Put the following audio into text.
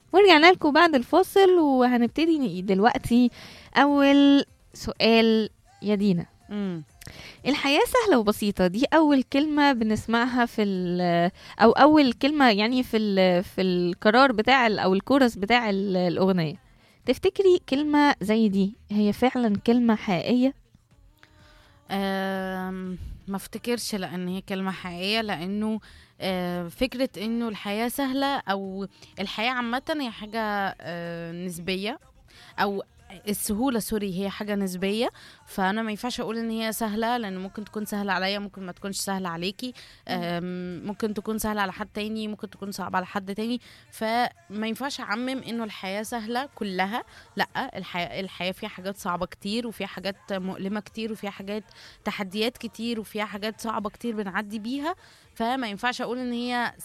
ورجعنا لكم بعد الفاصل وهنبتدي ن- دلوقتي أول سؤال يا دينا مم. الحياة سهلة وبسيطة دي أول كلمة بنسمعها في ال- أو أول كلمة يعني في ال- في القرار بتاع ال- أو الكورس بتاع ال- الأغنية تفتكري كلمة زي دي هي فعلا كلمة حقيقية؟ آم، ما افتكرش لان هي كلمه حقيقيه لانه آه، فكره انه الحياه سهله او الحياه عامه هي حاجه آه، نسبيه او السهولة سوري هي حاجة نسبية فأنا ما ينفعش أقول إن هي سهلة لأن ممكن تكون سهلة عليا ممكن ما تكونش سهلة عليكي آم، ممكن تكون سهلة على حد تاني ممكن تكون صعبة على حد تاني فما ينفعش أعمم إنه الحياة سهلة كلها لا الحياة الحياة فيها حاجات صعبة كتير وفيها حاجات مؤلمة كتير وفيها حاجات تحديات كتير وفيها حاجات صعبة كتير بنعدي بيها فما ينفعش أقول إن هي